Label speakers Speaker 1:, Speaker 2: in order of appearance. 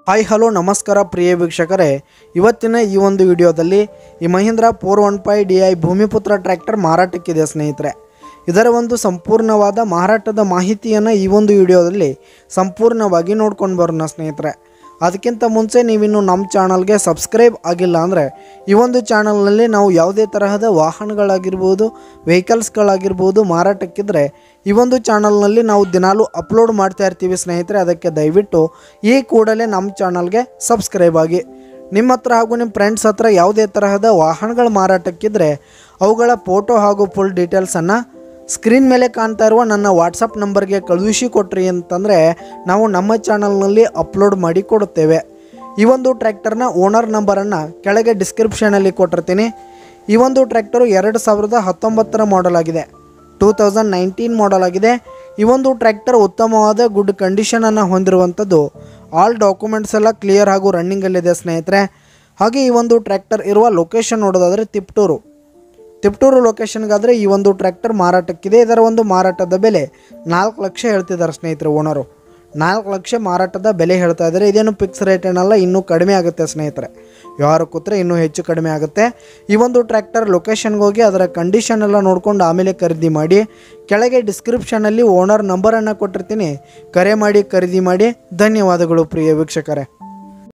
Speaker 1: hi hello ನಮಸ್ಕಾರ ಪ್ರಿಯ ವೀಕ್ಷಕರೇ ಇವತ್ತಿನ ಈ ಒಂದು ವಿಡಿಯೋದಲ್ಲಿ ಈ Mahindra four one five D I Bhoomiputra tractor ಮಾರಾಟಕ್ಕಿದೆ ಸ್ನೇಹಿತರೆ ಇದರ ಒಂದು ಸಂಪೂರ್ಣವಾದ ಮಾರಾಟದ ಮಾಹಿತಿಯನ್ನು ಈ ಒಂದು ವಿಡಿಯೋದಲ್ಲಿ ಸಂಪೂರ್ಣವಾಗಿ ನೋಡ್ಕೊಂಡು ಬರೋಣ ಸ್ನೇಹಿತರೆ ಅದಕ್ಕಿಂತ ಮುಂಚೆ ನೀವಿನ್ನು ನಮ್ಮ ಚಾನಲ್ಗೆ ಸಬ್ಸ್ಕ್ರೈಬ್ ಆಗಿಲ್ಲ ಅಂದರೆ ಈ ಒಂದು ಚಾನಲ್ನಲ್ಲಿ ನಾವು ಯಾವುದೇ ತರಹದ ವಾಹನಗಳಾಗಿರ್ಬೋದು ವೆಹಿಕಲ್ಸ್ಗಳಾಗಿರ್ಬೋದು ಮಾರಾಟಕ್ಕಿದ್ರೆ ಈ ಒಂದು ಚಾನಲ್ನಲ್ಲಿ ನಾವು ದಿನಾಲೂ ಅಪ್ಲೋಡ್ ಮಾಡ್ತಾ ಇರ್ತೀವಿ ಸ್ನೇಹಿತರೆ ಅದಕ್ಕೆ ದಯವಿಟ್ಟು ಈ ಕೂಡಲೇ ನಮ್ಮ ಚಾನಲ್ಗೆ ಸಬ್ಸ್ಕ್ರೈಬ್ ಆಗಿ ನಿಮ್ಮ ಹತ್ರ ಹಾಗೂ ನಿಮ್ಮ ಫ್ರೆಂಡ್ಸ್ ಹತ್ರ ಯಾವುದೇ ತರಹದ ವಾಹನಗಳ ಮಾರಾಟಕ್ಕಿದ್ರೆ ಅವುಗಳ ಫೋಟೋ ಹಾಗೂ ಫುಲ್ ಡೀಟೇಲ್ಸನ್ನು ಸ್ಕ್ರೀನ್ ಮೇಲೆ ಕಾಣ್ತಾ ಇರುವ ನನ್ನ ವಾಟ್ಸಪ್ ನಂಬರ್ಗೆ ಕಳುಹಿಸಿ ಕೊಟ್ರಿ ಅಂತಂದರೆ ನಾವು ನಮ್ಮ ಚಾನಲ್ನಲ್ಲಿ ಅಪ್ಲೋಡ್ ಮಾಡಿ ಕೊಡುತ್ತೇವೆ ಈ ಒಂದು ಟ್ರ್ಯಾಕ್ಟರ್ನ ಓನರ್ ನಂಬರನ್ನು ಕೆಳಗೆ ಡಿಸ್ಕ್ರಿಪ್ಷನಲ್ಲಿ ಕೊಟ್ಟಿರ್ತೀನಿ ಈ ಒಂದು ಟ್ರ್ಯಾಕ್ಟರು ಎರಡು ಸಾವಿರದ ಹತ್ತೊಂಬತ್ತರ ಮಾಡೆಲ್ ಆಗಿದೆ ಟೂ ತೌಸಂಡ್ ನೈನ್ಟೀನ್ ಮಾಡೆಲ್ ಆಗಿದೆ ಈ ಒಂದು ಟ್ರ್ಯಾಕ್ಟರ್ ಉತ್ತಮವಾದ ಗುಡ್ ಕಂಡೀಷನನ್ನು ಹೊಂದಿರುವಂಥದ್ದು ಆಲ್ ಡಾಕ್ಯುಮೆಂಟ್ಸ್ ಎಲ್ಲ ಕ್ಲಿಯರ್ ಹಾಗೂ ರನ್ನಿಂಗಲ್ಲಿದೆ ಸ್ನೇಹಿತರೆ ಹಾಗೆ ಈ ಒಂದು ಟ್ರ್ಯಾಕ್ಟರ್ ಇರುವ ಲೊಕೇಶನ್ ನೋಡೋದಾದರೆ ತಿಪ್ಟೂರು ತಿಪ್ಟೂರು ಲೊಕೇಶನ್ಗಾದರೆ ಈ ಒಂದು ಟ್ರ್ಯಾಕ್ಟರ್ ಮಾರಾಟಕ್ಕಿದೆ ಇದರ ಒಂದು ಮಾರಾಟದ ಬೆಲೆ ನಾಲ್ಕು ಲಕ್ಷ ಹೇಳ್ತಿದ್ದಾರೆ ಸ್ನೇಹಿತರು ಓನರು ನಾಲ್ಕು ಲಕ್ಷ ಮಾರಾಟದ ಬೆಲೆ ಹೇಳ್ತಾ ಇದ್ದಾರೆ ಇದೇನು ಫಿಕ್ಸ್ ರೇಟ್ ಏನಲ್ಲ ಇನ್ನೂ ಕಡಿಮೆ ಆಗುತ್ತೆ ಸ್ನೇಹಿತರೆ ವ್ಯವಹಾರ ಕೂತ್ರೆ ಇನ್ನೂ ಹೆಚ್ಚು ಕಡಿಮೆ ಆಗುತ್ತೆ ಈ ಒಂದು ಟ್ರ್ಯಾಕ್ಟರ್ ಲೊಕೇಶನ್ಗೆ ಹೋಗಿ ಅದರ ಕಂಡೀಷನ್ ಎಲ್ಲ ನೋಡ್ಕೊಂಡು ಆಮೇಲೆ ಖರೀದಿ ಮಾಡಿ ಕೆಳಗೆ ಡಿಸ್ಕ್ರಿಪ್ಷನಲ್ಲಿ ಓನರ್ ನಂಬರನ್ನು ಕೊಟ್ಟಿರ್ತೀನಿ ಕರೆ ಮಾಡಿ ಖರೀದಿ ಮಾಡಿ ಧನ್ಯವಾದಗಳು ಪ್ರಿಯ ವೀಕ್ಷಕರೇ